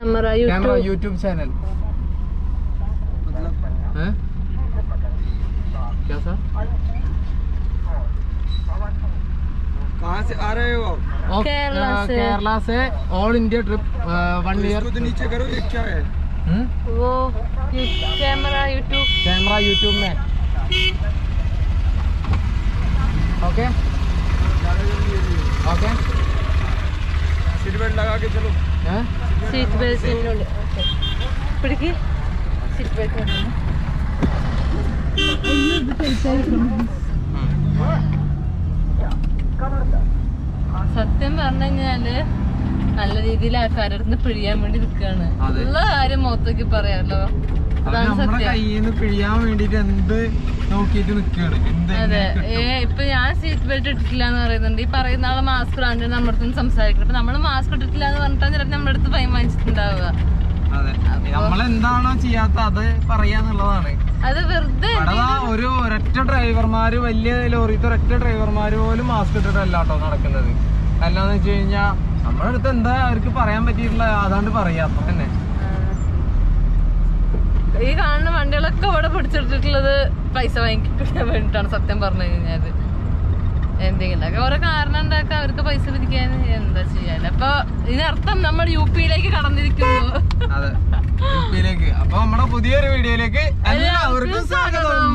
हमारा camera YouTube YouTube channel हैं? क्या सर कहाँ से आ रहे हो आप और, केरला अ, से। केरला से all India trip one year इसको तो नीचे करो ये क्या है वो ये कैमरा यूट्यूब कैमरा यूट्यूब में ओके ओके सीट बेल्ट लगा के चलो हैं? സീറ്റ് ബെൽറ്റ് പിടിക്ക് സീറ്റ് ബെൽറ്റ് സത്യം പറഞ്ഞു കഴിഞ്ഞാല് നല്ല രീതിയിൽ ആൾക്കാരുടെ അടുത്ത് പിഴിയാൻ വേണ്ടി നിൽക്കാണ് അതെ. ഉള്ള കാര്യം മുഖത്തേക്ക് പറയാലോ അത് അതാണ് നമ്മുടെ സത്യം കയ്യിൽ നിന്ന് പിഴിയാൻ വേണ്ടിട്ട് എന്ത് നോക്കിയിട്ട് നിൽക്കുകയാണ് എന്ത് അതെ എങ്ങനെ ഏ കിട്ടും? ഇപ്പൊ ഞാൻ സീറ്റ് ബെൽറ്റ് ഇട്ടിട്ടില്ല എന്ന് പറയുന്നുണ്ട് ഈ പറയുന്ന ആള് മാസ്ക് ഇടാണ്ട് നമ്മുടെ അടുത്ത് സംസാരിക്കണം അപ്പൊ നമ്മള് മാസ്ക് ഇട്ടിട്ടില്ല എന്ന് പറഞ്ഞിട്ടാണ് ചിലപ്പോൾ നമ്മുടെ അടുത്ത് ഫൈൻ വാങ്ങിച്ചിട്ടുണ്ടാവുക അതെ നമ്മളെന്താണോ ചെയ്യാത്ത അത് പറയാന്നുള്ളതാണ് അത് വെറുതെ അടവാ ഒരു ഒരൊറ്റ ഡ്രൈവർമാര് വലിയ ലോറിത്തെ ഒരൊറ്റ ഡ്രൈവർമാര് പോലും മാസ്ക് ഇട്ടിട്ടല്ല കേട്ടോ നടക്കുന്നത് അല്ലാന്ന് വെച്ച് കഴിഞ്ഞാ നമ്മുടെ അടുത്ത് എന്താ അവർക്ക് പറയാൻ പറ്റിയിട്ടില്ല അതാണ്ട് പറയാ അപ്പൊ തന്നെ ഈ കാണുന്ന വണ്ടികളൊക്കെ ഇവിടെ പിടിച്ചെടുത്തിട്ടുള്ളത് പൈസ വാങ്ങിക്കാൻ വേണ്ടിട്ടാണ് സത്യം പറഞ്ഞു കഴിഞ്ഞാല് എന്തെങ്കിലുമൊക്കെ ഓരോ കാരണം ഉണ്ടാക്കാൻ അവർക്ക് പൈസ പിരിക്കാൻ എന്താ ചെയ്യാൻ അപ്പൊ ഇതിനർത്ഥം നമ്മൾ യു പിയിലേക്ക് കടന്നിരിക്കുന്നു അതെ യുപിയിലേക്ക് അപ്പൊ നമ്മുടെ പുതിയൊരു വീഡിയോയിലേക്ക് എല്ലാവർക്കും സ്വാഗതം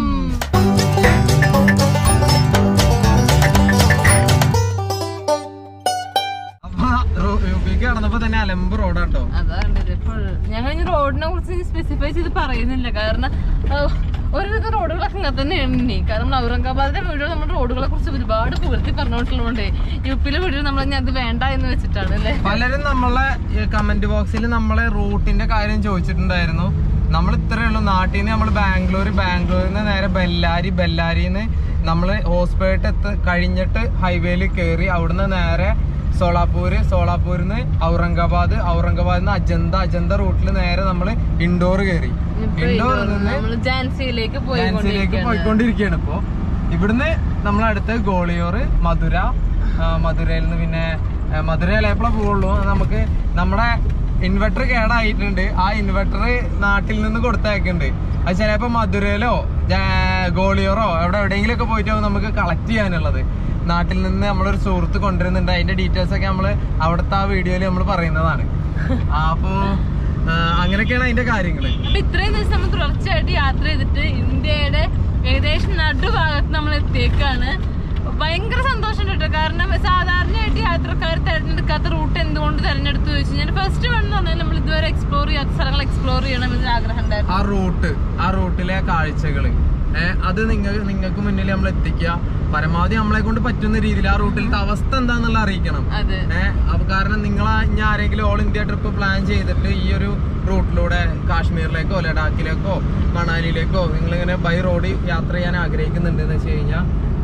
അപ്പൊ യു പിക്ക് കടന്നപ്പോ തന്നെ അലമ്പ് റോഡാട്ടോ അതാണ് ഇപ്പോൾ ഞങ്ങൾ ഇനി റോഡിനെ കുറിച്ച് സ്പെസിഫൈ ചെയ്ത് പറയുന്നില്ല കാരണം ആ, ഒരുവിധ റോഡുകളൊക്കെ ഇങ്ങനെ തന്നെയാണ് ഇനി കാരണം നമ്മൾ ഔറംഗാബാദിന്റെ വീഡിയോ നമ്മുടെ റോഡുകളെ കുറിച്ച് ഒരുപാട് പുകഴ്ത്തി പറഞ്ഞിട്ടുള്ളതുകൊണ്ട് യു പിയിലെ വീഡിയോ നമ്മൾ ഇനി അത് വേണ്ട എന്ന് വെച്ചിട്ടാണ് അല്ലേ പലരും നമ്മളെ കമന്റ് ബോക്സിൽ നമ്മളെ റൂട്ടിന്റെ കാര്യം ചോദിച്ചിട്ടുണ്ടായിരുന്നു നമ്മൾ ഇത്രയേ ഉള്ളൂ നാട്ടിൽ നിന്ന് നമ്മൾ ബാംഗ്ലൂർ ബാംഗ്ലൂരിൽ നിന്ന് നേരെ ബെല്ലാരി ബെല്ലാരിന്ന് നമ്മൾ ഹോസ്പേട്ട് എത്ത് കഴിഞ്ഞിട്ട് ഹൈവേയിൽ കയറി അവിടുന്ന് നേരെ സോളാപൂര് സോളാപൂരിൽ നിന്ന് ഔറംഗാബാദ് ഔറംഗാബാദിൽ നിന്ന് അജന്ത അജന്ത റൂട്ടിൽ നേരെ നമ്മൾ ഇൻഡോർ കയറി ഇൻഡോറിൽ നിന്ന് നമ്മൾ ജാൻസിയിലേക്ക് ജാൻസിയിലേക്ക് പോയിക്കൊണ്ടിരിക്കുകയാണ് പോയിക്കൊണ്ടിരിക്കുകയാണ് ഇപ്പോ ഇവിടുന്ന് നമ്മളടുത്ത് ഗോളിയോർ മധുര ആ, മധുരയിൽ നിന്ന് പിന്നെ ആ, മധുരയിൽ എപ്പോഴാ പോവുള്ളൂ അത് നമുക്ക് നമ്മുടെ ഇൻവെർട്ടർ കേടായിട്ടുണ്ട് ആ ഇൻവെർട്ടർ നാട്ടിൽ നിന്ന് കൊടുത്തയക്കുന്നുണ്ട് അത് ചിലപ്പോ മധുരയിലോ ജാ- ഗോളിയോറോ എവിടെ എവിടെയെങ്കിലും ഒക്കെ പോയിട്ട് നമുക്ക് കളക്ട് ചെയ്യാനുള്ളത് നാട്ടിൽ നിന്ന് നമ്മളൊരു സുഹൃത്ത് കൊണ്ടുവരുന്നുണ്ട് അതിന്റെ ഡീറ്റെയിൽസ് ഒക്കെ നമ്മൾ അവിടുത്തെ ആ വീഡിയോയിൽ നമ്മൾ പറയുന്നതാണ് അപ്പോ ആ, അങ്ങനെയൊക്കെയാണ് അതിന്റെ കാര്യങ്ങള് അപ്പൊ ഇത്രയും ദിവസം നമ്മൾ തുടർച്ചയായിട്ട് യാത്ര ചെയ്തിട്ട് ഇന്ത്യയുടെ ഏകദേശം നടുഭാഗത്ത് നമ്മൾ എത്തിയേക്കാണ് ഭയങ്കര സന്തോഷമുണ്ട് കേട്ടോ കാരണം സാധാരണയായിട്ട് യാത്രക്കാർ തിരഞ്ഞെടുക്കാത്ത റൂട്ട് എന്തുകൊണ്ട് തിരഞ്ഞെടുത്തു ചോദിച്ചു ഞാൻ ഫസ്റ്റ് വൺ എന്ന് പറഞ്ഞാൽ നമ്മൾ ഇതുവരെ എക്സ്പ്ലോർ ചെയ്യാത്ത സ്ഥലങ്ങൾ എക്സ്പ്ലോർ ചെയ്യണം എന്നൊരു ആഗ്രഹം ഉണ്ടായിരുന്നു ആ റൂട്ട് ആ റൂട്ടിലെ കാഴ്ചകള് ഏഹ് അത് നിങ്ങൾ നിങ്ങൾക്ക് മുന്നിൽ നമ്മൾ എത്തിക്കുക പരമാവധി നമ്മളെ കൊണ്ട് പറ്റുന്ന രീതിയിൽ ആ റൂട്ടിലത്തെ അവസ്ഥ എന്താന്നുള്ള അറിയിക്കണം അതെ ഏഹ് അപ്പൊ കാരണം നിങ്ങൾ ഇനി ആരെങ്കിലും ഓൾ ഇന്ത്യ ട്രിപ്പ് പ്ലാൻ ചെയ്തിട്ട് ഈ ഒരു റൂട്ടിലൂടെ കാശ്മീരിലേക്കോ ലഡാക്കിലേക്കോ മണാലിയിലേക്കോ നിങ്ങളിങ്ങനെ ബൈ റോഡ് യാത്ര ചെയ്യാൻ ആഗ്രഹിക്കുന്നുണ്ട് എന്ന് വെച്ച് കഴിഞ്ഞാൽ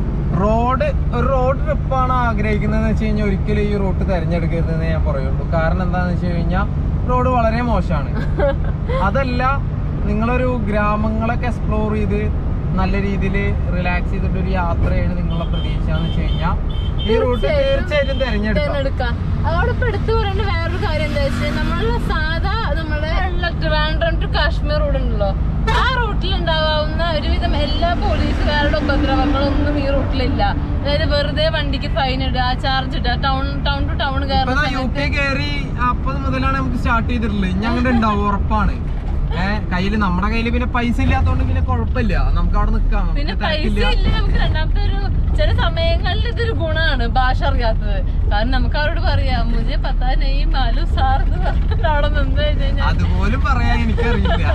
റോഡ് ഒരു റോഡ് ട്രിപ്പാണ് ആഗ്രഹിക്കുന്നതെന്ന് വെച്ച് കഴിഞ്ഞാൽ ഒരിക്കലും ഈ റൂട്ട് തിരഞ്ഞെടുക്കരുതെന്ന് ഞാൻ പറയുള്ളൂ കാരണം എന്താണെന്ന് വെച്ച് കഴിഞ്ഞാൽ റോഡ് വളരെ മോശമാണ് അതല്ല നിങ്ങളൊരു ഗ്രാമങ്ങളൊക്കെ എക്സ്പ്ലോർ ചെയ്ത് നല്ല രീതിയിൽ റിലാക്സ് ചെയ്തിട്ട് ഒരു യാത്രയാണ് നിങ്ങളുടെ പ്രതീക്ഷ എന്ന് വെച്ച് കഴിഞ്ഞാൽ ഈ റൂട്ട് തീർച്ചയായിട്ടും തിരഞ്ഞെടുക്കാം തിരഞ്ഞെടുക്കാം അതോടൊപ്പം എടുത്തു പറയേണ്ട വേറൊരു കാര്യം എന്താ വെച്ചാൽ നമ്മളെ സാധാ നമ്മുടെ ഉള്ള ട്രിവാൻഡ്രം ടു കാശ്മീർ റോഡ് ഉണ്ടല്ലോ ആ റൂട്ടിൽ ഉണ്ടാകാവുന്ന ഒരുവിധം എല്ലാ പോലീസുകാരുടെ ഉപദ്രവങ്ങളൊന്നും ഈ റൂട്ടിലില്ല അതായത് വെറുതെ വണ്ടിക്ക് ഫൈൻ ഇടുക ചാർജ് ഇടുക ടൗൺ ടൗൺ ടു ടൗൺ ഇപ്പൊ കയറുന്ന യു പി കയറി അപ്പത് മുതലാണ് നമുക്ക് സ്റ്റാർട്ട് ചെയ്തിട്ടുള്ളത് ഇനി അങ്ങോട്ട് ഉണ്ടാവും ഉറപ്പാണ് ഏഹ് കയ്യില് നമ്മുടെ കയ്യില് പിന്നെ പൈസ ഇല്ലാത്തോണ്ട് പിന്നെ കുഴപ്പമില്ല നമുക്ക് അവിടെ നിക്കാം പിന്നെ നമുക്ക് പൈസ തിരക്കില്ല. ഇല്ല നമുക്ക് രണ്ടാമത്തെ ഒരു ചില സമയങ്ങളിൽ ഇതൊരു ഗുണമാണ് ഭാഷ അറിയാത്തത് കാരണം നമുക്ക് അവരോട് പറയാം മുझे പത്താ നെയ് മാലു സാർ എന്ന് പറഞ്ഞിട്ട് അവിടെ നിന്ന് കഴിഞ്ഞാൽ അതുപോലും പറയാൻ എനിക്കറിയില്ല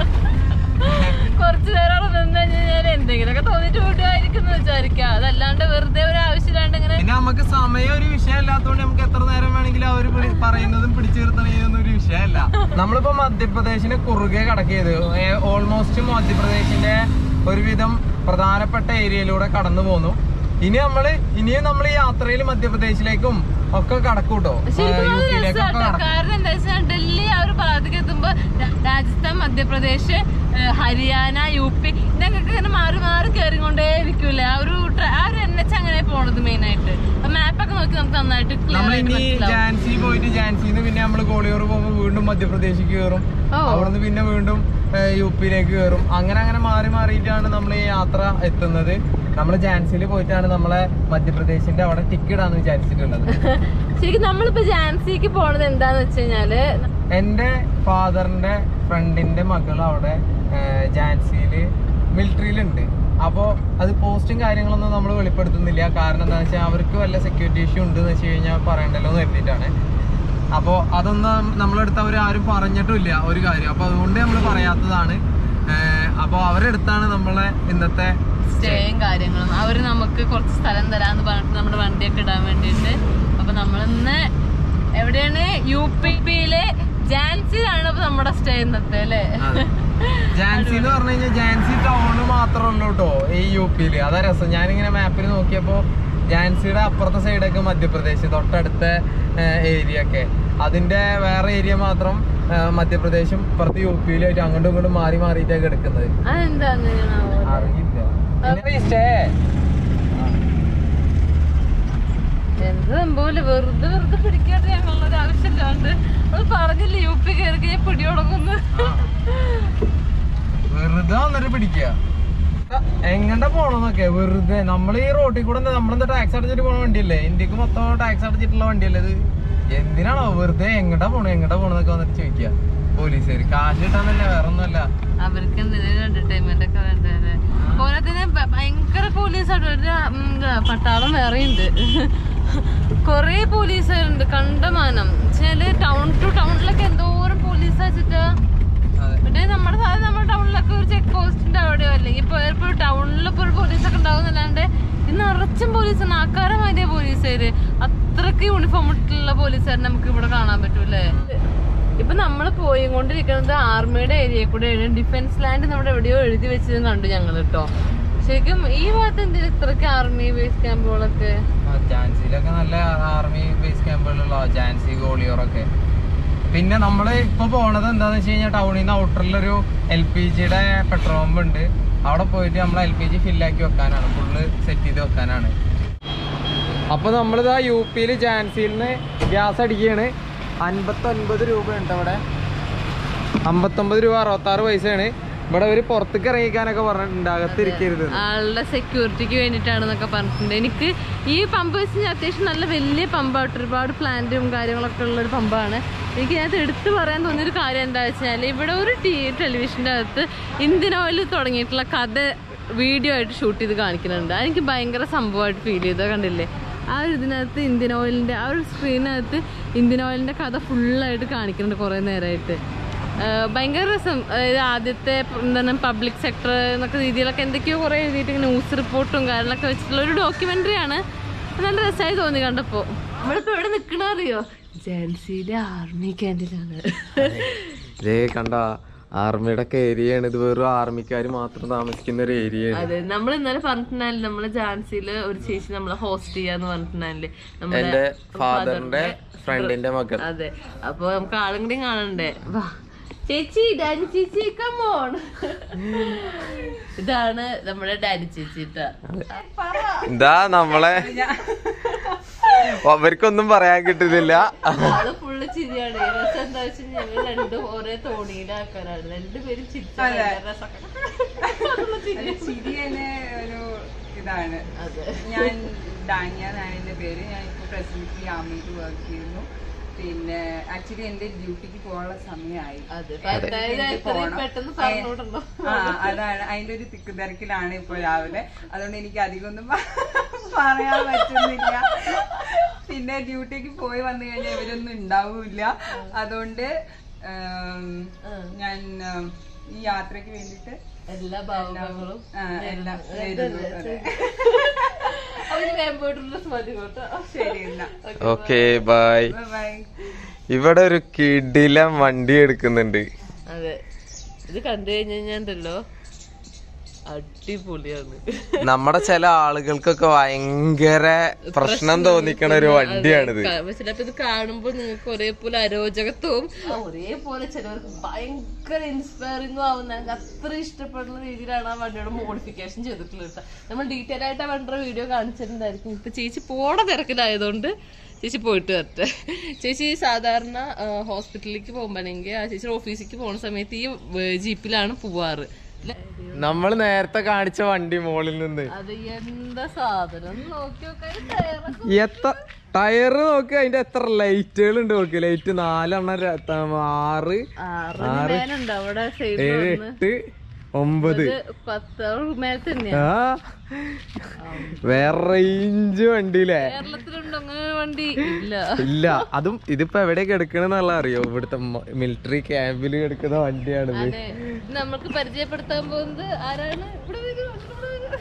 കുറച്ചു നേരം അവിടെ നിന്ന് കഴിഞ്ഞാൽ എന്തെങ്കിലുമൊക്കെ തോന്നിട്ട് വിടുമായിരിക്കും എന്ന് വിചാരിക്കാം അതല്ലാണ്ട് വെറുതെ ഒരു ആവശ്യമില്ലാണ്ട് ഇങ്ങനെ പിന്നെ നമുക്ക് സമയം ഒരു വിഷയമല്ലാത്തോണ്ട് നമുക്ക് എത്ര നേരം വേണമെങ്കിലും അവർ പറയുന്നതും പിടിച്ചു നിർത്തണതൊന്നും ഒരു വിഷയമല്ല നമ്മളിപ്പോ മധ്യപ്രദേശിന് കുറുകെ കടക്കിയത് ഓൾമോസ്റ്റ് മധ്യപ്രദേശിന്റെ ഒരുവിധം പ്രധാനപ്പെട്ട ഏരിയയിലൂടെ കടന്നു പോന്നു ഇനി നമ്മള് ഇനിയും നമ്മൾ ഈ യാത്രയിൽ മധ്യപ്രദേശിലേക്കും ഒക്കെ കടക്കൂട്ടോ ശരിക്കും യു അത് പിയിലേക്കൊക്കെ രസാട്ടോ. കടക്കും കാരണം എന്താ വെച്ചാൽ ഡൽഹി ആ ഒരു ഭാഗത്തേക്ക് എത്തുമ്പോ രാ- രാജസ്ഥാൻ മധ്യപ്രദേശ് ഏഹ് ഹരിയാന യു പി ഞങ്ങൾക്ക് ഇങ്ങനെ മാറി മാറി കയറിക്കൊണ്ടേ ഇരിക്കൂലേ ആ ഒരു ട്ര- ആ ഒരു എൻ എച്ച് അങ്ങനെ പോണത് മെയിൻ ആയിട്ട് മാപ്പൊക്കെ നോക്കി നമുക്ക് നന്നായിട്ട് ക്ലിയർ ആയിട്ട് നമ്മളിനി മനസ്സിലാവും ജാൻസി പോയിട്ട് ജാൻസിന്ന് പിന്നെ നമ്മൾ കോളിയോർ പോകുമ്പോൾ വീണ്ടും മധ്യപ്രദേശിക്ക് കയറും ഓ. അവിടുന്ന് പിന്നെ വീണ്ടും ഏഹ്, യു പിയിലേക്ക് കയറും അങ്ങനെ അങ്ങനെ മാറി മാറിയിട്ടാണ് നമ്മൾ ഈ യാത്ര എത്തുന്നത് നമ്മൾ ജാൻസിയിൽ പോയിട്ടാണ് നമ്മളെ മധ്യപ്രദേശിന്റെ അവിടെ ടിക്കറ്റ് ഇടാന്ന് വിചാരിച്ചിട്ടുള്ളത് ശരിക്കും നമ്മളിപ്പോ ജാൻസിക്ക് പോണത് എന്താന്ന് വെച്ച് കഴിഞ്ഞാല് എന്റെ ഫാദറിന്റെ ഫ്രണ്ടിന്റെ മകൾ അവിടെ ഏഹ്, ജാൻസിയില് മിലിറ്ററിയിലുണ്ട് അപ്പോൾ അത് പോസ്റ്റും കാര്യങ്ങളൊന്നും നമ്മൾ വെളിപ്പെടുത്തുന്നില്ല കാരണം എന്താ വെച്ചാൽ അവർക്ക് വല്ല സെക്യൂരിറ്റി ഇഷ്യൂ ഉണ്ട് എന്ന് വെച്ച് കഴിഞ്ഞാൽ പറയണ്ടല്ലോ എന്ന് കരുതിയിട്ടാണ് അപ്പോൾ അതൊന്നും നമ്മളെടുത്ത് അവർ ആരും പറഞ്ഞിട്ടില്ല ഒരു കാര്യം അപ്പോൾ അതുകൊണ്ട് നമ്മൾ പറയാത്തതാണ് അപ്പോൾ അവരെടുത്താണ് നമ്മളെ ഇന്നത്തെ സ്റ്റേയും കാര്യങ്ങളും അവര് നമുക്ക് കുറച്ച് സ്ഥലം തരാന്ന് പറഞ്ഞിട്ട് നമ്മുടെ വണ്ടിയൊക്കെ ഇടാൻ വേണ്ടിയിട്ട് അപ്പൊ നമ്മളിന്ന് എവിടെയാണ് യു പി പിയിലെ ജാൻസിയിലാണ് ഇപ്പൊ നമ്മുടെ സ്റ്റേ ഇന്നത്തെ അല്ലേ അതെ. ജാൻസി എന്ന് പറഞ്ഞു കഴിഞ്ഞാൽ ജാൻസി ടൗണ് മാത്രമേ ഉള്ളൂ കേട്ടോ ഈ യു പിയില് അതാ രസം ഞാനിങ്ങനെ മാപ്പിൽ നോക്കിയപ്പോ ജാൻസിയുടെ അപ്പുറത്തെ സൈഡൊക്കെ മധ്യപ്രദേശ് തൊട്ടടുത്ത ഏരിയ ഒക്കെ അതിന്റെ വേറെ ഏരിയ മാത്രം ആ, മധ്യപ്രദേശും ഇപ്പുറത്ത് യു പിയിലായിട്ട് അങ്ങോട്ടും ഇങ്ങോട്ടും മാറി മാറിയിട്ടൊക്കെ എടുക്കുന്നത് അതെന്താ അങ്ങനെയാണോ അറിയില്ല പിന്നെ ഈ stay. എന്ത് സംഭവം വെറുതെ വെറുതെ പിടിക്കാതെ ഞങ്ങളുടെ ഒരു ആവശ്യമില്ലാണ്ട് അവള് പറഞ്ഞില്ലേ യു പി കയറി കഴിഞ്ഞാൽ പിടി തുടങ്ങുന്നു ആ. വെറുതെ വന്നിട്ട് പിടിക്കുക എങ്ങണ്ട പോണെന്നൊക്കെ വെറുതെ നമ്മൾ ഈ റോട്ടിൽ കൂടെ നമ്മളെന്താ ടാക്സ് അടച്ചിട്ട് പോണ വണ്ടിയല്ലേ ഇന്ത്യക്ക് മൊത്തം ടാക്സ് അടച്ചിട്ടുള്ള വണ്ടിയല്ലേ ഇത് എന്തിനാണോ വെറുതെ എങ്ങടാ പോണു എങ്ങടാ പോണെന്നൊക്കെ വന്നിട്ട് ചോദിക്കുക പോലീസുകാർ കാശ് കിട്ടാന്നല്ല വേറെ ഒന്നുമല്ല അവർക്ക് എന്തെങ്കിലും എന്റർടൈൻമെന്റ് ഒക്കെ വേണ്ടേ പോരാത്തിന് ഭ- ഭയങ്കര പോലീസായിട്ട് ഒരു ഉം, ഇതാ, പട്ടാളം വേറെയുണ്ട് കൊറേ പോലീസുകാരുണ്ട് കണ്ടമാനം ചില ടൗൺ ടു ടൗണിലൊക്കെ എന്തോരം പോലീസ് വെച്ചിട്ടാ അതെ പിന്നെ നമ്മുടെ സാധാരണ നമ്മുടെ ടൗണിലൊക്കെ ഒരു ചെക്ക് പോസ്റ്റിന്റെ അവിടെയോ അല്ലെങ്കിൽ ഇപ്പൊ ഇപ്പോൾ ടൗണിൽ ഇപ്പോൾ ഒരു പോലീസൊക്കെ ഉണ്ടാവുന്നല്ലാണ്ട് ഇന്ന് നിറച്ചും പോലീസ് നാക്കാരമാതിരിയ പോലീസുകാര് അത്രക്ക് യൂണിഫോം ഇട്ടുള്ള പോലീസുകാരെ നമുക്ക് ഇവിടെ കാണാൻ പറ്റൂലേ ഇപ്പൊ നമ്മൾ പോയിക്കൊണ്ടിരിക്കുന്നത് ആർമിയുടെ ഏരിയ കൂടെയാണ് ഡിഫൻസ് ലാൻഡ് നമ്മുടെ എവിടെയോ എഴുതി വെച്ചതും കണ്ടു ഞങ്ങൾ കേട്ടോ ശരിക്കും ഈ ഭാഗത്ത് എന്തിനാ ഇത്രക്ക് ആർമി ബേസ് ക്യാമ്പുകളൊക്കെ ആ, ജാൻസിയിലൊക്കെ നല്ല ആർമി ബേസ് ക്യാമ്പുകളുള്ള ജാൻസി ഗോളിയോറൊക്കെ പിന്നെ നമ്മൾ ഇപ്പൊ പോണത് എന്താന്ന് വെച്ച് കഴിഞ്ഞാൽ ടൗണിൽ നിന്ന് ഔട്ടറിലൊരു എൽ പി ജിയുടെ പെട്രോൾ പമ്പ് ഉണ്ട് അവിടെ പോയിട്ട് നമ്മൾ എൽ പി ജി ഫില്ലാക്കി വെക്കാനാണ് ഫുള്ള് സെറ്റ് ചെയ്ത് വെക്കാനാണ് അപ്പൊ നമ്മളിതാ യു പിയിൽ ജാൻസിയിൽ നിന്ന് ഗ്യാസ് അടിക്കുകയാണ് അൻപത്തൊൻപത് രൂപ ഉണ്ട് അവിടെ അമ്പത്തൊമ്പത് രൂപ അറുപത്താറ് പൈസയാണ് ഇവിടെ ഒരു പുറത്തേക്ക് ഇറങ്ങിക്കാനൊക്കെ പറഞ്ഞിട്ടുണ്ട് അകത്തിരിക്കരുത് ആളുടെ സെക്യൂരിറ്റിക്ക് വേണ്ടിയിട്ടാണെന്നൊക്കെ പറഞ്ഞിട്ടുണ്ട് എനിക്ക് ഈ പമ്പ് വെച്ച് കഴിഞ്ഞാൽ അത്യാവശ്യം നല്ല വലിയ പമ്പായിട്ട് ഒരുപാട് പ്ലാന്റും കാര്യങ്ങളൊക്കെ ഉള്ള ഒരു പമ്പാണ് എനിക്ക് അതിനകത്ത് എടുത്തു പറയാൻ തോന്നിയൊരു കാര്യം എന്താ വെച്ചാൽ ഇവിടെ ഒരു ടി ടെലിവിഷൻ്റെ അകത്ത് ഇന്ത്യൻ ഓയിൽ തുടങ്ങിയിട്ടുള്ള കഥ വീഡിയോ ആയിട്ട് ഷൂട്ട് ചെയ്ത് കാണിക്കുന്നുണ്ട് അതെനിക്ക് ഭയങ്കര സംഭവമായിട്ട് ഫീൽ ചെയ്തത് കണ്ടില്ലേ ആ ഒരു ഇതിനകത്ത് ഇന്ത്യൻ ഓയിലിൻ്റെ ആ ഒരു സ്ക്രീനകത്ത് ഇന്ത്യൻ ഓയിലിൻ്റെ കഥ ഫുള്ളായിട്ട് കാണിക്കുന്നുണ്ട് കുറേ നേരമായിട്ട് ആഹ് ഭയങ്കര രസം അതായത് ആദ്യത്തെ പ- എന്താണ് പബ്ലിക് സെക്ടർ എന്നൊക്കെ രീതിയിലൊക്കെ എന്തൊക്കെയോ കുറേ എഴുതിയിട്ട് ന്യൂസ് റിപ്പോർട്ടും കാര്യങ്ങളൊക്കെ വെച്ചിട്ടുള്ള ഒരു ഡോക്യുമെന്ററി ആണ് നല്ല രസമായി തോന്നി കണ്ടപ്പോ നമ്മളിപ്പോ എവിടെ നിക്കണ അറിയോ ജാൻസിയിലെ ആർമി ക്യാൻറ്റീനാണ് ഇതേ കണ്ട ആർമിയുടെ ഒക്കെ ഏരിയയാണ് ഇത് വെറും ആർമിക്കാർ മാത്രം താമസിക്കുന്ന ഒരു ഏരിയയാണ് അതെ നമ്മൾ ഇന്നലെ പറഞ്ഞിട്ടുണ്ടായില്ലേ നമ്മള് ജാൻസിയില് ഒരു ചേച്ചി നമ്മളെ ഹോസ്റ്റ് ചെയ്യാന്ന് പറഞ്ഞിട്ടുണ്ടായില്ലേ നമ്മുടെ എന്റെ ഫാദറിന്റെ ഫ്രണ്ടിന്റെ മകൾ അതെ അപ്പൊ നമുക്ക് ആളും കൂടി കാണണ്ടേ വാ ചേച്ചി ഡാഡി ചേച്ചി കമോൺ ഇതാണ് നമ്മുടെ ഡാഡി ചേച്ചി ട്ടാ. ഇതാ നമ്മളെ അവർക്കൊന്നും പറയാൻ കിട്ടുന്നില്ല ആള് ഫുള്ള് ചിരിയാണ് ഈ രസം എന്താ വെച്ചാൽ ഞങ്ങൾ രണ്ടും ഒരേ തോണിയിലെ ആൾക്കാരാണ് രണ്ടുപേരും ചിരിച്ചാണ് ചിരി തന്നെ ഒരു ഇതാണ് അതെ ഞാൻ ഡാനിയ എന്നാണ് എൻ്റെ പേര് ഞാൻ ഇപ്പോൾ പ്രസന്റ്ലി ആർമിയിൽ വർക്ക് ചെയ്യുന്നു പിന്നെ ആക്ച്വലി എൻ്റെ ഡ്യൂട്ടിക്ക് പോകാനുള്ള സമയമായി അതെ അതായത് എത്രയും പെട്ടെന്ന് പറഞ്ഞോണ്ടല്ലോ ആ അതാണ് അതിന്റെ ഒരു തിക്ക് തിരക്കിലാണ് ഇപ്പോൾ രാവിലെ അതുകൊണ്ട് എനിക്ക് അധികമൊന്നും പ- പറയാൻ പറ്റുന്നില്ല പിന്നെ ഡ്യൂട്ടിക്ക് പോയി വന്നു കഴിഞ്ഞാൽ ഇവരൊന്നും ഉണ്ടാവില്ല അതുകൊണ്ട് ഉം, ഞാൻ ഉം, ഈ യാത്രയ്ക്ക് വേണ്ടിയിട്ട് എല്ലാ ഭാവങ്ങളും ആ, എല്ലാം വരുന്നു അതെ. അവര് വേമ്പോയിട്ടുള്ള മതി കേട്ടോ ശരി എന്നാ ഓക്കെ ബൈ ബൈ ഇവിടെ ഒരു കിടിലം വണ്ടി എടുക്കുന്നുണ്ട് അതെ ഇത് കണ്ടു കഴിഞ്ഞ് കഴിഞ്ഞാൽ ഉണ്ടല്ലോ അടിപൊളിയാണ് നമ്മുടെ ചില ആളുകൾക്കൊക്കെ ഭയങ്കര പ്രശ്നം തോന്നിക്കണ ഒരു വണ്ടിയാണിത് ചിലപ്പോ ഇത് കാണുമ്പോ നിങ്ങൾക്ക് ഒരേപോലെ അരോചകത്വവും ഒരേപോലെ ചിലവർക്ക് ഭയങ്കര ഇൻസ്പയറിംഗും ആവുന്ന എനിക്ക് അത്ര ഇഷ്ടപ്പെടുന്ന രീതിയിലാണ് ആ വണ്ടിയുടെ മോഡിഫിക്കേഷൻ ചെയ്തിട്ടുള്ളത് കേട്ടോ. നമ്മൾ ഡീറ്റെയിൽ ആയിട്ട് ആ വണ്ടിയുടെ വീഡിയോ കാണിച്ചിട്ടുണ്ടായിരിക്കും ഇപ്പൊ ചേച്ചി പോണ തിരക്കിലായതുകൊണ്ട് ചേച്ചി പോയിട്ട് വരട്ടെ ചേച്ചി സാധാരണ ഹോസ്പിറ്റലിലേക്ക് പോകുമ്പോഴെങ്കിൽ ആ ചേച്ചി ഓഫീസിലേക്ക് പോണ സമയത്ത് ഈ ഏർ, ജീപ്പിലാണ് പോവാറ് നമ്മൾ നേരത്തെ കാണിച്ച വണ്ടി മോളിൽ നിന്ന് അത് എന്താ സാധനം നോക്കി നോക്കാൻ ടയറൊക്കെ എത്ര ടയറ് നോക്ക് അതിന്റെ എത്ര ലൈറ്റുകൾ ഉണ്ട് നോക്ക് ലൈറ്റ് നാലെണ്ണം ര- ത- ആറ് ആറ് മേലുണ്ട് അവിടെ സൈഡിൽ ഏഴ് എട്ട് ഒമ്പത് പത്ത് മേലെ തന്നെയാ ആ വേറെ റേഞ്ച് വണ്ടിയില്ലേ കേരളത്തിലുണ്ട് അങ്ങനെ ഒരു വണ്ടി ഇല്ല ഇല്ല അതും ഇതിപ്പോ എവിടെ കിടക്കണെന്നുള്ള അറിയോ ഇവിടുത്തെ മിലിറ്ററി ക്യാമ്പിൽ കിടക്കുന്ന വണ്ടിയാണിത് അതെ ഇത് നമ്മൾക്ക് പരിചയപ്പെടുത്താൻ പോകുന്നത് ആരാണ് ഇവിടെ വരൂ, ഇവിടെ വരൂ.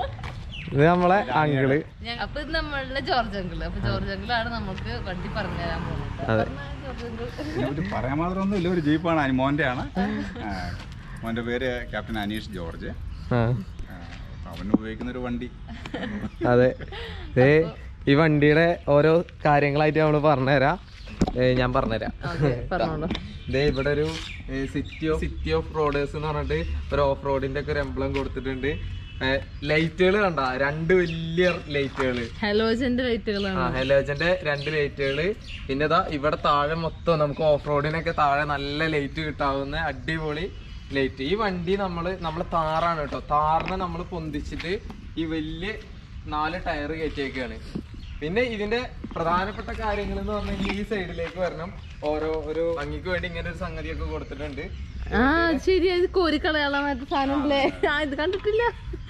ഇത് നമ്മളെ അങ്കിള് ഞാൻ- അപ്പൊ ഇത് നമ്മളുടെ ജോർജ് അങ്കിള് അപ്പൊ ജോർജ് അങ്കിളാണ് നമുക്ക് വണ്ടി പറഞ്ഞു തരാൻ പോകുന്നത് അതെ പറഞ്ഞാ ജോർജ് അങ്കിൾ ഒരു പറയാൻ മാത്രമൊന്നും ഇല്ല ഒരു ജീപ്പാണ് അനി- മോന്റെ ആണ് ആ, മോന്റെ പേര് ക്യാപ്റ്റൻ അനീഷ് ജോർജ് ആ ആ, അവൻ ഉപയോഗിക്കുന്ന ഒരു വണ്ടി അതെ ദേ ഈ വണ്ടിയുടെ ഓരോ കാര്യങ്ങളായിട്ട് നമ്മൾ പറഞ്ഞുതരാം ഏ, ഞാൻ പറഞ്ഞുതരാം പറഞ്ഞോളൂ ദേ ഇവിടെ ഒരു city of city of roaders എന്ന് പറഞ്ഞിട്ട് ഒരു ഓഫ് റോഡിന്റെ ഒക്കെ ഒരു എംബ്ലം കൊടുത്തിട്ടുണ്ട് ലൈറ്റുകൾ കണ്ട രണ്ട് വലിയ ലൈറ്റുകള് ഹലോജന്റെ ലൈറ്റുകളാണ് ആ ഹെലോജന്റെ രണ്ട് ലൈറ്റുകള് പിന്നെ ഇതാ ഇവിടെ താഴെ മൊത്തം നമുക്ക് ഓഫ് റോഡിനൊക്കെ താഴെ നല്ല ലൈറ്റ് കിട്ടാവുന്ന അടിപൊളി ലൈറ്റ് ഈ വണ്ടി നമ്മള് നമ്മളെ താറാണ് കേട്ടോ താറിനെ നമ്മൾ പൊന്തിച്ചിട്ട് ഈ വലിയ നാല് ടയർ കയറ്റിയേക്കാണ് പിന്നെ ഇതിന്റെ പ്രധാനപ്പെട്ട കാര്യങ്ങൾ എന്ന് പറഞ്ഞാൽ ഈ സൈഡിലേക്ക് വരണം ഓരോ ഒരു ഭംഗിക്ക് വേണ്ടി ഇങ്ങനെ ഒരു സംഗതിയൊക്കെ കൊടുത്തിട്ടുണ്ട് ആ ശരി ഇത് കോരിക്കളയാളാത്ത സാധനങ്ങളെ ആ ഇത് കണ്ടിട്ടില്ല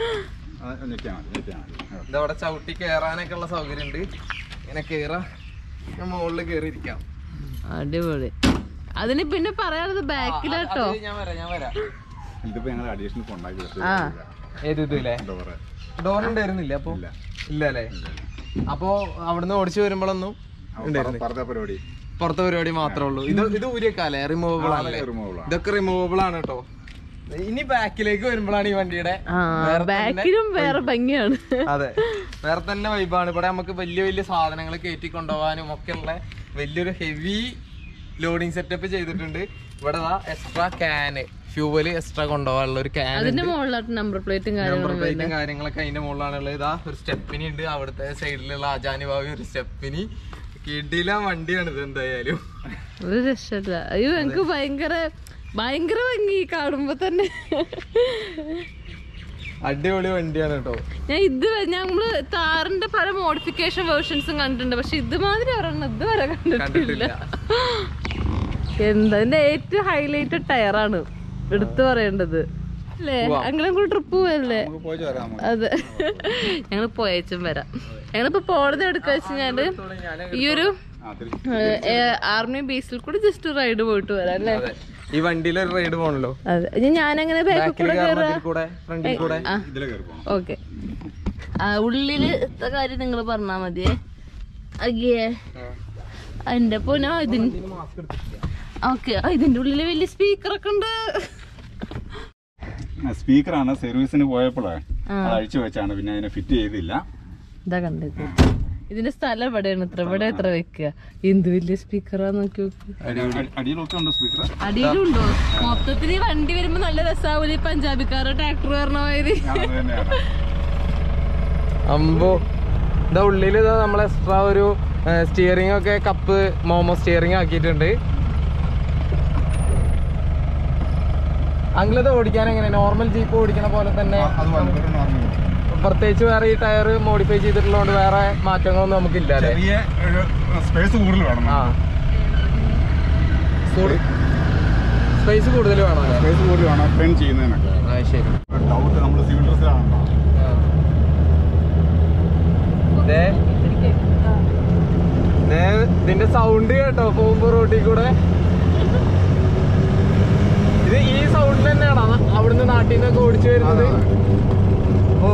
അത് ഞെക്കിയാൽ മതി ഞെക്കിയാൽ മതി ആ. ഇതവിടെ ചവിട്ടി കയറാനൊക്കെ ഉള്ള സൗകര്യം ഉണ്ട് ഇങ്ങനെ കേറാ മുകളിൽ കയറി ഇരിക്കാം അടിപൊളി അതിന് പിന്നെ പറയാനുള്ളത് ബാക്കിലാട്ടോ അത് ഞാൻ വരാം ഞാൻ വരാം ഇതിപ്പോ ഞങ്ങൾ അഡീഷണൽ കൊണ്ടാക്കി ആ ഏത് ഇതില്ലേ ഡോറ് ഡോർ ഉണ്ടായിരുന്നില്ല അപ്പൊ ഇല്ല. ഇല്ല അല്ലേ അപ്പൊ അവിടുന്ന് ഓടിച്ചു വരുമ്പോഴൊന്നും പറഞ്ഞ പരിപാടി പുറത്തെ പരിപാടി മാത്രമേ ഉള്ളൂ ഇത് ഇത് ഊരിയക്കാലേ റിമൂവബിൾ ആണ് റിമൂവബിൾ ആണ് ഇതൊക്കെ റിമൂവബിൾ ആണ് കേട്ടോ ഇനി ബാക്കിലേക്ക് വരുമ്പോഴാണ് ഈ വണ്ടിയുടെ ആ ബാക്കിലും വേറെ ഭംഗിയാണ് അതെ വേറെ തന്നെ വൈബാണ് ഇവിടെ നമുക്ക് വലിയ വലിയ സാധനങ്ങൾ കയറ്റി കൊണ്ടുപോകാനും ഒക്കെ ഉള്ള വലിയൊരു ഹെവി ലോഡിംഗ് സെറ്റപ്പ് ചെയ്തിട്ടുണ്ട് ഇവിടെ എക്സ്ട്രാ ക്യാന് ഫ്യൂവല് എക്സ്ട്രാ കൊണ്ടുപോകാനുള്ള ഒരു ക്യാൻ അതിന്റെ മുകളിലായിട്ട് നമ്പർ പ്ലേറ്റും നമ്പർ കാര്യങ്ങളും പ്ലേറ്റും കാര്യങ്ങളൊക്കെ അതിന്റെ മുകളിലാണുള്ളത് ഇതാ ഒരു സ്റ്റെപ്പിനി ഉണ്ട് അവിടുത്തെ സൈഡിലുള്ള ആജാനി ഭാവി ഒരു സ്റ്റെപ്പിനി കിടില വണ്ടിയാണ് ഇത് എന്തായാലും ഒരു രക്ഷയില്ല അയ്യോ എനിക്ക് ഭയങ്കര ഭയങ്കര ഭംഗി കാണുമ്പോ തന്നെ അടിപൊളി വണ്ടിയാണ് കേട്ടോ ഞാൻ ഇത് വരെ- നമ്മള് താറിന്റെ പല മോഡിഫിക്കേഷൻ വേർഷൻസും കണ്ടിട്ടുണ്ട് പക്ഷെ ഇതുമാതിരി ഒരെണ്ണം ഇതുവരെ കണ്ടിട്ടില്ല കണ്ടിട്ടില്ല എന്താ ഇതിന്റെ ഏറ്റവും ഹൈലൈറ്റ് ടയറാണ് എടുത്തു പറയേണ്ടത് അല്ലേ അങ്ങനെ കൂടെ ട്രിപ്പ് പോയല്ലേ നമുക്ക് പോയി വരാം നമുക്ക്. അതെ ഞങ്ങൾ പോയച്ചും വരാം ഞങ്ങളിപ്പോ പോണത് എടുക്ക വെച്ചാല് ഈ ഒരു ആ തിരിച്ച് ആർമി ബേസിൽ കൂടി ജസ്റ്റ് റൈഡ് പോയിട്ട് വരാം അല്ലേ അതെ ഈ വണ്ടിയിൽ ഒരു റൈഡ് പോണല്ലോ അതെ ഇനി ഞാനെങ്ങനെ ബാക്കിൽ ബാക്കിൽ കൂടെ കയറാ കയറുന്നതിൽ കൂടെ ഫ്രണ്ടിൽ കൂടെ ആ ഇതിലെ കയറി പോകണം ഓക്കെ ഉള്ളില് ഇത്ത കാര്യം നിങ്ങൾ പറഞ്ഞാ മതിയേ അയ്യേ എന്റെ പൊന്നോ ഇതിന് മാസ്ക് എടുത്തിട്ടില്ല ഓക്കെ ഇതിന്റെ ഉള്ളില് വലിയ സ്പീക്കറൊക്കെ ഉണ്ട് സ്പീക്കറാണ് സർവീസിന് പോയപ്പോഴേ ആ. അത് അഴിച്ചു വെച്ചാണ് പിന്നെ അതിനെ ഫിറ്റ് ചെയ്തില്ല ഇതാ കണ്ടത് ഇതിന്റെ സ്ഥലം എവിടെയാണ് ഇത്ര ഇവിടെ എത്ര വെക്കുക എന്ത് വലിയ സ്പീക്കറാ നോക്കി നോക്കി അടി- അടിയിലൊക്കെ ഉണ്ട് സ്പീക്കർ അടിയിലുണ്ടോ മൊത്തത്തിൽ ഈ വണ്ടി വരുമ്പോ നല്ല രസാവൂലി പഞ്ചാബിക്കാരോ ട്രാക്ടർ പറഞ്ഞ മാതിരി അത് തന്നെയാണ് അമ്പോ ഇതാ ഉള്ളിൽ ഇതാ നമ്മൾ എക്സ്ട്രാ ഒരു സ്റ്റിയറിംഗ് ഒക്കെ കപ്പ് മോമോ സ്റ്റിയറിംഗ് ആക്കിയിട്ടുണ്ട് അങ്കിളത് ഓടിക്കാൻ എങ്ങനെ നോർമൽ ജീപ്പ് ഓടിക്കണ പോലെ തന്നെ അത് വളരെ നോർമൽ പ്രത്യേകിച്ച് വേറെ ഈ ടയർ മോഡിഫൈ ചെയ്തിട്ടുള്ളതുകൊണ്ട് വേറെ മാറ്റങ്ങളൊന്നും നമുക്കില്ല അല്ലേ ചെറിയ ഒരു സ്പേസ് കൂടുതൽ വേണം ആ സ്പേസ് കൂടുതൽ വേണം അല്ലേ സ്പേസ് കൂടുതൽ വേണം ട്രെയിൻ ചെയ്യുന്നതിനൊക്കെ ആ ശരി ഡൗട്ട് നമ്മൾ സിവിൽ ഡ്രസ്സിലാണല്ലോ ദേ, ദേ, ഇതിന്റെ സൗണ്ട് കേട്ടോ പോകുമ്പോ റോഡിൽ കൂടെ ഇത് ഈ സൗണ്ട് തന്നെയാണോ അവിടുന്ന് നാട്ടിൽ നിന്നൊക്കെ ഓടിച്ചു വരുന്നത് ഓ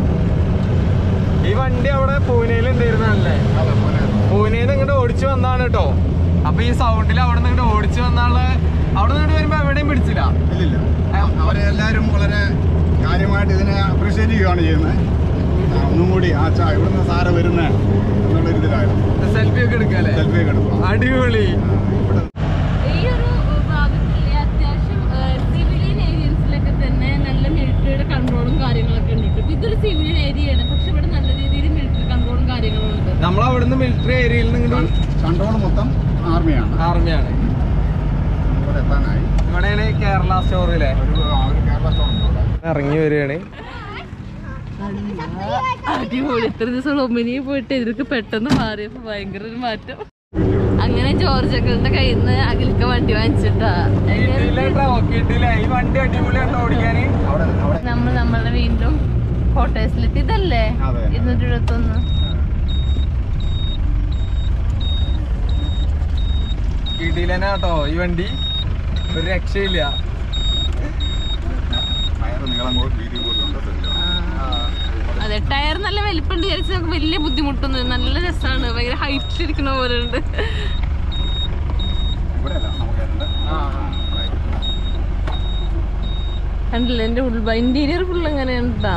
ഈ വണ്ടി അവിടെ പൂനെയിൽ ഉണ്ടായിരുന്നല്ലേ പൂനെയിൽ ഇങ്ങോട്ട് ഓടിച്ചു വന്നാണ് കേട്ടോ അപ്പൊ ഈ സൗണ്ടിൽ അവിടെ നിന്ന് ഇങ്ങോട്ട് ഓടിച്ചു വന്നാള് അവിടെ നിന്ന് വരുമ്പോ എവിടെയും പിടിച്ചില്ല ഇല്ലില്ല അവരെല്ലാരും വളരെ കാര്യമായിട്ട് ഇതിനെ അപ്രീഷിയേറ്റ് ചെയ്യുകയാണ് ചെയ്യുന്നത് ആ, ഒന്നും കൂടി ആ ചാ ഇവിടുന്ന് സാര വരുന്ന എന്നുള്ളൊരു ഇതിലായിരുന്നു സെൽഫി ഒക്കെ എടുക്കാല്ലേ സെൽഫി ഒക്കെ എടുക്കുക അടിപൊളി ഇവിടെ ഈ ഒരു ഭാഗത്തിലെ അത്യാവശ്യം സിവിലിയൻ ഏരിയൻസിലൊക്കെ തന്നെ നല്ല മിലിറ്ററിയുടെ കൺട്രോളും കാര്യങ്ങളൊക്കെ ഉണ്ട് കേട്ടോ. ഇതൊരു സിവിലിയൻ ഏരിയയാണ് പക്ഷെ ഇവിടെ നല്ല രീതിയിൽ മിലിറ്ററി കൺട്രോളും കാര്യങ്ങളും ഉണ്ട് നമ്മൾ അവിടുന്ന് മിലിറ്ററി ഏരിയയിൽ നിന്ന് കൺട്രോൾ മൊത്തം ആർമിയാണ് ആർമിയാണ് ഇവിടെ എത്താനായി ഇവിടെയാണ് കേരള സ്റ്റോറിലെ ഒരു ആ, ഒരു കേരള സ്റ്റോറുണ്ട് ഇവിടെ ഇറങ്ങി വരികയാണ് അടിപൊളി ഇത്ര ദിവസം ഒമിനി പോയിട്ട് ഇതിലേക്ക് പെട്ടെന്ന് മാറിയപ്പോ ഭയങ്കര ഒരു മാറ്റം അങ്ങനെ ജോർജ് അങ്കിളിന്റെ കയ്യിൽ നിന്ന് അഖിൽക്ക് വണ്ടി വാങ്ങിച്ചിട്ടാ കിട്ടിയില്ല കേട്ടോ കിട്ടിയില്ല ഈ വണ്ടി അടിപൊളിയാണ് ഓടിക്കാന് അവിടെ അവിടെ നമ്മൾ നമ്മളുടെ വീണ്ടും കോട്ടേഴ്സിലെത്തി ഇതല്ലേ അതെ. ഇരുന്നൂറ്റി എഴുപത്തൊന്ന് കിട്ടിയില്ല കേട്ടോ ഈ വണ്ടി ഒരു രക്ഷയില്ല ടയർ നീളം കൂടി വീതി കൂടുതലുണ്ട് ശ്രദ്ധിക്കണം അതെ ടയർ നല്ല വലിപ്പമുണ്ട് വിചാരിച്ച് നമുക്ക് വലിയ ബുദ്ധിമുട്ടൊന്നും നല്ല രസമാണ് ഭയങ്കര ഹൈറ്റ് ഇരിക്കണ പോലെ ഉണ്ട് ഇവിടെ അല്ല നമുക്ക് ഉണ്ട് കണ്ടില്ല എന്റെ ഉൾബ ഇന്റീരിയർ ഫുൾ എങ്ങനെയാണ് ട്ടാ.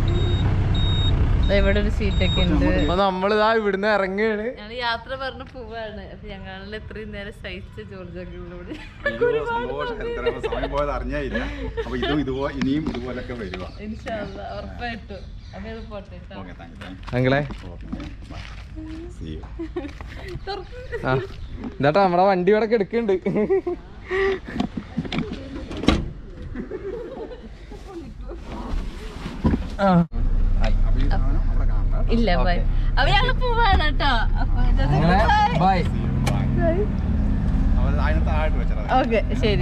ദാ ഇവിടെ ഒരു സീറ്റൊക്കെ ഉണ്ട് അപ്പൊ നമ്മളിതാ ഇവിടുന്ന് ഇറങ്ങുകയാണ് ഞങ്ങൾ യാത്ര പറഞ്ഞ പോവാണ് അപ്പൊ ഞങ്ങളിൽ എത്രയും നേരം സഹിച്ച ജോർജ് അങ്കിളിനോട് അയ്യോ, സന്തോഷം എത്ര സമയം പോയത് അറിഞ്ഞേ ഇല്ല അപ്പൊ ഇതും ഇതുപോലെ ഇനിയും ഇതുപോലൊക്കെ വരിക ഇൻഷാല്ലാ ഉറപ്പായിട്ടും അപ്പൊ ഇത് പോട്ടെ ട്ടോ. ഓക്കെ താങ്ക് യു താങ്ക് അങ്ങളെ യു ഓക്കെ സി യു തുറക്ക്. ആ ഇതാട്ടോ നമ്മുടെ വണ്ടി ഇവിടെ എടുക്കുന്നുണ്ട് ആ അപ്പൊ ഈ സാധനം അവിടെ കാണണ്ട ഇല്ല ബൈ അപ്പൊ ഞങ്ങള് പോവാണ് കേട്ടോ അപ്പൊ നിങ്ങളെ ബൈ അപ്പോൾ അതിനകത്ത് ആയിട്ട് വെച്ചത് ഓക്കെ ശരി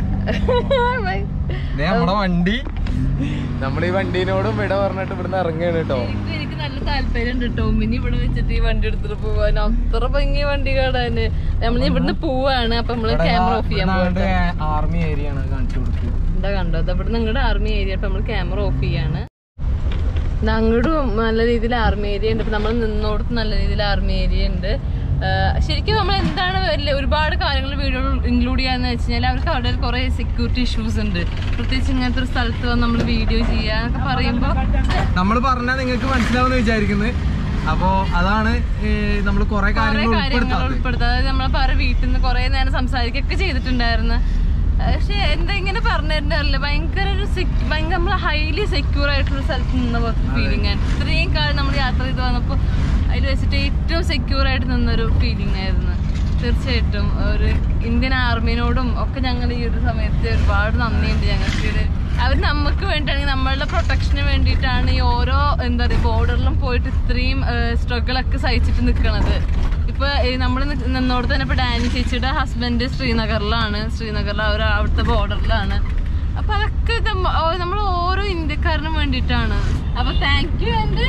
ബൈ ഇതേ നമ്മുടെ വണ്ടി നമ്മൾ ഈ വണ്ടീനോടും വിട പറഞ്ഞിട്ട് ഇവിടുന്ന് ഇറങ്ങുകയാണ് കേട്ടോ എനിക്ക് എനിക്ക് നല്ല താല്പര്യം ഉണ്ട് കേട്ടോ മിനി ഇവിടെ വെച്ചിട്ട് ഈ വണ്ടി എടുത്തിട്ട് പോവാൻ അത്ര ഭംഗി വണ്ടി കാണാന് നമ്മൾ ഇവിടുന്ന് പോവാണ് അപ്പൊ നമ്മള് ക്യാമറ ഓഫ് ചെയ്യാൻ പോകട്ടെ ആർമി ഏരിയ ആണ് കാണിച്ചു കൊടുക്കുക എന്താ കണ്ടോ അത് ഇവിടെ നിങ്ങളുടെ ആർമി ഏരിയ അപ്പൊ നമ്മൾ ക്യാമറ ഓഫ് ചെയ്യാണ് അങ്ങോട്ടും നല്ല രീതിയിൽ ആർമി ഏരിയ ഉണ്ട് ഇപ്പൊ നമ്മൾ നിന്നോടത്ത് നല്ല രീതിയിൽ ആർമി ഏരിയ ഉണ്ട് ആഹ് ശരിക്കും നമ്മൾ എന്താണ് വലിയ- ഒരുപാട് കാര്യങ്ങൾ വീഡിയോ ഇൻക്ലൂഡ് ചെയ്യാന്ന് വെച്ച് കഴിഞ്ഞാൽ അവർക്ക് അവിടെ കുറെ സെക്യൂരിറ്റി ഇഷ്യൂസ് ഉണ്ട് പ്രത്യേകിച്ച് ഇങ്ങനത്തെ ഒരു സ്ഥലത്ത് വന്ന് നമ്മൾ വീഡിയോ ചെയ്യാന്നൊക്കെ പറയുമ്പോൾ നമ്മൾ പറഞ്ഞാൽ നിങ്ങൾക്ക് മനസ്സിലാവുമെന്ന് വിചാരിക്കുന്നത് അപ്പോ അതാണ് നമ്മൾ കുറെ കുറെ കാര്യങ്ങൾ കാര്യങ്ങൾ ഉൾപ്പെടുത്താത്തത് ഉൾപ്പെടുത്താം അതായത് നമ്മളെ പറ വീട്ടിൽ നിന്ന് കുറെ നേരം സംസാരിക്കൊക്കെ ചെയ്തിട്ടുണ്ടായിരുന്നു പക്ഷെ എന്താ ഇങ്ങനെ പറഞ്ഞിട്ടുണ്ടല്ലേ ഭയങ്കര ഒരു sec- ഭയങ്കര നമ്മൾ ഹൈലി സെക്യൂർ ആയിട്ടുള്ള സ്ഥലത്ത് നിന്ന പോലത്തെ ഫീലിംഗ് ആണ് ഇത്രയും കാലം നമ്മൾ യാത്ര ചെയ്ത് വന്നപ്പോൾ അതിൽ വെച്ചിട്ട് ഏറ്റവും സെക്യൂർ ആയിട്ട് നിന്നൊരു ഫീലിംഗ് ആയിരുന്നു തീർച്ചയായിട്ടും ഒരു ഇന്ത്യൻ ആർമിനോടും ഒക്കെ ഞങ്ങൾ ഈ ഒരു സമയത്ത് ഒരുപാട് നന്ദിയുണ്ട് ഞങ്ങൾക്ക് അവർ നമുക്ക് വേണ്ടിയാണെങ്കിൽ നമ്മളുടെ പ്രൊട്ടക്ഷന് വേണ്ടിയിട്ടാണ് ഈ ഓരോ എന്താ പറയുക ബോർഡറിലും പോയിട്ട് ഇത്രയും സ്ട്രഗിൾ ഒക്കെ സഹിച്ചിട്ട് നിൽക്കണത് ഇപ്പൊ നമ്മൾ നിന്നോട് തന്നെ ഇപ്പൊ ഡാനി ചേച്ചിയുടെ ഹസ്ബൻഡ് ശ്രീനഗറിലാണ് ശ്രീനഗറിൽ അവർ അവിടുത്തെ ബോർഡറിലാണ് അപ്പൊ അതൊക്കെ നമ്മൾ ഓരോ ഇന്ത്യക്കാരനും വേണ്ടിയിട്ടാണ് അപ്പൊ thank you and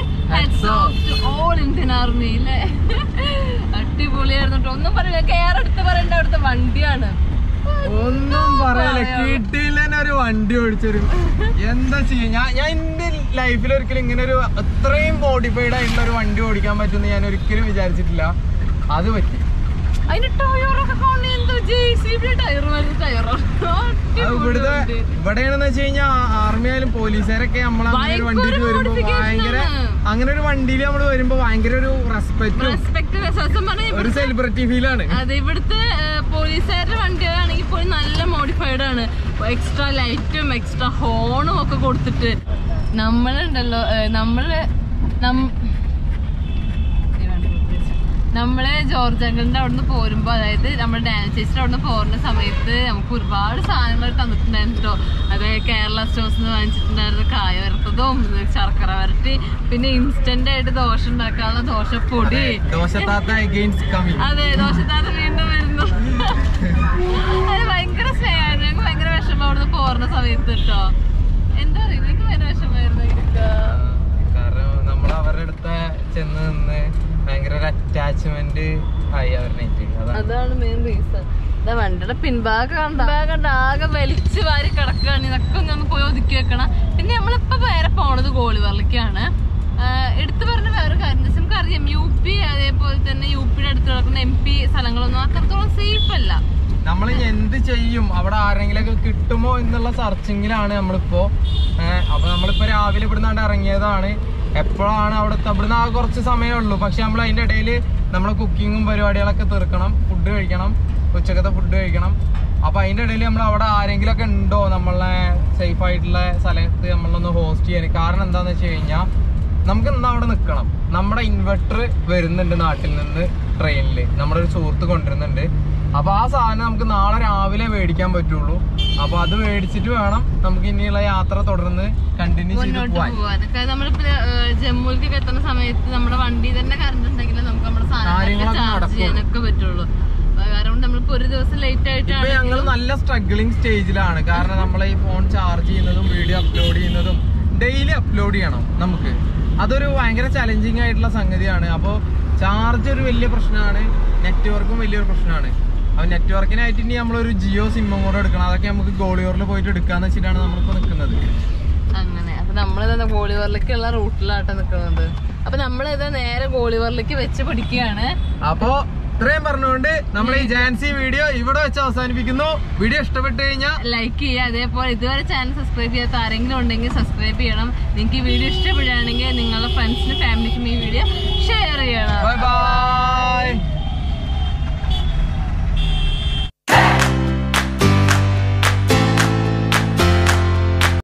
all Indian army അല്ലേ അടിപൊളിയായിരുന്നു ട്ടോ. ഒന്നും പറയില്ല കെയർ എടുത്ത് പറയേണ്ട അവിടുത്തെ വണ്ടിയാണ് ഒന്നും പറയല കിട്ടിയില്ല ഒരു വണ്ടി ഓടിച്ചൊരു എന്താ ചെയ്യാ ഞാൻ ഞാൻ എന്റെ ലൈഫിൽ ഒരിക്കലും ഇങ്ങനെ ഒരു അത്രയും മോഡിഫൈഡ് ആയിട്ടുള്ള ഒരു വണ്ടി ഓടിക്കാൻ പറ്റുമെന്ന് ഞാൻ ഒരിക്കലും വിചാരിച്ചിട്ടില്ല അത് പറ്റി അതിന്റെ ടയറൊക്കെ കാണി എന്തോ ജെ സി ബി ടയർ വരുന്ന ടയറോ അത് ഇവിടുത്തെ ഇവിടെയാണെന്ന് വെച്ച് കഴിഞ്ഞാൽ ആർമി ആയാലും പോലീസുകാരൊക്കെ നമ്മൾ അങ്ങനെ ഒരു വണ്ടിയിൽ ഭയങ്കര വരുമ്പോ modification ഭയങ്കര ആണ്. അങ്ങനെ ഒരു വണ്ടിയിൽ നമ്മൾ വരുമ്പോ ഭയങ്കര ഒരു റെസ്പെക്റ്റും റെസ്പെക്ട് സത്യം പറഞ്ഞാൽ ഒരു സെലിബ്രിറ്റി ഫീലാണ് അതെ ഇവിടുത്തെ ഏഹ്, പോലീസുകാരുടെ വണ്ടികളാണെങ്കിൽ പോലും നല്ല മോഡിഫൈഡ് ആണ് എക്സ്ട്രാ ലൈറ്റും എക്സ്ട്രാ ഹോണും ഒക്കെ കൊടുത്തിട്ട് നമ്മളുണ്ടല്ലോ ഏഹ്, നമ്മള് നം- നമ്മള് ജോർജ് അങ്കിളിന്റെ അവിടുന്ന് പോരുമ്പോ അതായത് നമ്മുടെ ഡാൻസ് ചേച്ചിയുടെ അവിടുന്ന് പോരുന്ന സമയത്ത് നമുക്ക് ഒരുപാട് സാധനങ്ങൾ തന്നിട്ടുണ്ടായിരുന്നു കേട്ടോ അതായത് കേരള സ്റ്റോഴ്സ് നിന്ന് വാങ്ങിച്ചിട്ടുണ്ടായിരുന്നു കായ വറുത്തതും ശർക്കര വരട്ടി പിന്നെ ഇൻസ്റ്റന്റ് ആയിട്ട് ദോശ ഉണ്ടാക്കാനുള്ള ദോശപ്പൊടി ദോശത്താത്ത അഗെയിൻസ്റ്റ് കമ്മിങ് അതെ ദോശത്താത്ത വീണ്ടും വരുന്നു അത് ഭയങ്കര സ്നേഹമായിരുന്നു ഞങ്ങൾക്ക് ഭയങ്കര വിഷമം അവിടുന്ന് പോരുന്ന സമയത്ത് കേട്ടോ എന്താ അറിയില്ല എനിക്ക് ഭയങ്കര വിഷമമായിരുന്നു എനിക്ക് കാരണം നമ്മൾ അവരുടെ അടുത്ത് ചെന്ന് നിന്ന് ഭയങ്കര ഒരു അറ്റാച്ച്മെന്റ് ആയി അവരുടെ അതാണ് അതാണ് മെയിൻ റീസൺ ഇതാ വണ്ടിയുടെ പിൻഭാഗം കണ്ട പിൻഭാഗം കണ്ട ആകെ വലിച്ചു വാരി കിടക്കുകയാണ് ഇതൊക്കെ ഒന്ന് ഒന്ന് പോയി ഒതുക്കി വെക്കണം പിന്നെ നമ്മളിപ്പോ വേറെ പോണത് ഗോളിവർലിക്കാണ് എടുത്തു പറഞ്ഞ വേറെ കാര്യം എന്താ വെച്ചാൽ നമുക്കറിയാം യു പി അതേപോലെ തന്നെ യു പിയുടെ അടുത്ത് കിടക്കുന്ന എം പി സ്ഥലങ്ങളൊന്നും അത്രത്തോളം സേഫ് അല്ല നമ്മൾ ഇനി എന്ത് ചെയ്യും അവിടെ ആരെങ്കിലൊക്കെ കിട്ടുമോ എന്നുള്ള സെർച്ചിങ്ങിലാണ് നമ്മളിപ്പോ ഏഹ് അപ്പൊ നമ്മളിപ്പോ രാവിലെ ഇവിടുന്നാണ്ട് ഇറങ്ങിയതാണ് എപ്പോഴാണ് അവിടെ ഇവിടുന്ന് ആ കുറച്ച് സമയമേ ഉള്ളൂ പക്ഷെ നമ്മൾ അതിന്റെ ഇടയിൽ നമ്മളെ കുക്കിങ്ങും പരിപാടികളൊക്കെ തീർക്കണം ഫുഡ് കഴിക്കണം ഉച്ചക്കത്തെ ഫുഡ് കഴിക്കണം അപ്പൊ അതിന്റെ ഇടയിൽ നമ്മൾ അവിടെ ആരെങ്കിലും ഒക്കെ ഉണ്ടോ നമ്മളെ സേഫ് ആയിട്ടുള്ള സ്ഥലത്ത് നമ്മളൊന്ന് ഹോസ്റ്റ് ചെയ്യാൻ കാരണം എന്താന്ന് വെച്ച് കഴിഞ്ഞാൽ നമുക്ക് ഇന്ന് അവിടെ നിൽക്കണം നമ്മുടെ ഇൻവെർട്ടർ വരുന്നുണ്ട് നാട്ടിൽ നിന്ന് ട്രെയിനിൽ നമ്മുടെ ഒരു സുഹൃത്ത് കൊണ്ടുവരുന്നുണ്ട് അപ്പൊ ആ സാധനം നമുക്ക് നാളെ രാവിലെ മേടിക്കാൻ പറ്റുള്ളൂ അപ്പൊ അത് മേടിച്ചിട്ട് വേണം നമുക്ക് ഇനിയുള്ള യാത്ര തുടർന്ന് കണ്ടിന്യൂ ചെയ്ത് മുന്നോട്ട് പോവാൻ പോവാൻ കാരണം നമ്മളിപ്പോ ഏഹ്, ജമ്മുവിലേക്ക് എത്തുന്ന സമയത്ത് നമ്മുടെ വണ്ടി തന്നെ കറണ്ട് ഉണ്ടെങ്കിൽ നമുക്ക് നമ്മുടെ സാധനങ്ങളൊക്കെ കാര്യങ്ങളൊക്കെ ചാർജ് നടക്കുള്ളൂ. ചെയ്യാനൊക്കെ പറ്റുള്ളൂ അപ്പൊ കാരണം നമ്മളിപ്പോ ഒരു ദിവസം ലേറ്റ് ഇപ്പൊ ആയിട്ടാണ് ഞങ്ങൾ നല്ല സ്ട്രഗ്ലിംഗ് സ്റ്റേജിലാണ് കാരണം നമ്മൾ ഈ ഫോൺ ചാർജ് ചെയ്യുന്നതും വീഡിയോ അപ്ലോഡ് ചെയ്യുന്നതും ഡെയിലി അപ്ലോഡ് ചെയ്യണം നമുക്ക് അതൊരു ഭയങ്കര ചലഞ്ചിങ് ആയിട്ടുള്ള സംഗതിയാണ് അപ്പോൾ ചാർജ് ഒരു വലിയ പ്രശ്നമാണ് നെറ്റ്വർക്കും വലിയൊരു പ്രശ്നമാണ് അപ്പൊ നെറ്റ്വർക്കിനായിട്ട് ഇനി നമ്മളൊരു ജിയോ സിമ്മും കൂടെ എടുക്കണം അതൊക്കെ നമുക്ക് ഗോളിയോറിൽ പോയിട്ട് എടുക്കാന്ന് വെച്ചിട്ടാണ് നമ്മളിപ്പോ നിൽക്കുന്നത് അങ്ങനെ അപ്പൊ നമ്മളിതാ ഗോളിവറിലേക്കുള്ള റൂട്ടിലാട്ടോ നിൽക്കുന്നത് അപ്പൊ നമ്മളിതാ നേരെ ഗോളിവറിലേക്ക് വെച്ച് പിടിക്കുകയാണ് അപ്പോ ഇത്രയും പറഞ്ഞുകൊണ്ട് നമ്മൾ ഈ ജാൻസി വീഡിയോ ഇവിടെ വെച്ച് അവസാനിപ്പിക്കുന്നു വീഡിയോ ഇഷ്ടപ്പെട്ടു കഴിഞ്ഞാൽ ലൈക്ക് ചെയ്യുക അതേപോലെ ഇതുവരെ ചാനൽ സബ്സ്ക്രൈബ് ചെയ്യാത്ത ആരെങ്കിലും ഉണ്ടെങ്കിൽ സബ്സ്ക്രൈബ് ചെയ്യണം നിങ്ങൾക്ക് ഈ വീഡിയോ ഇഷ്ടപ്പെടുകയാണെങ്കിൽ നിങ്ങളുടെ ഫ്രണ്ട്സിനും ഫാമിലിക്കും ഈ വീഡിയോ ഷെയർ ചെയ്യണം ബൈ ബൈ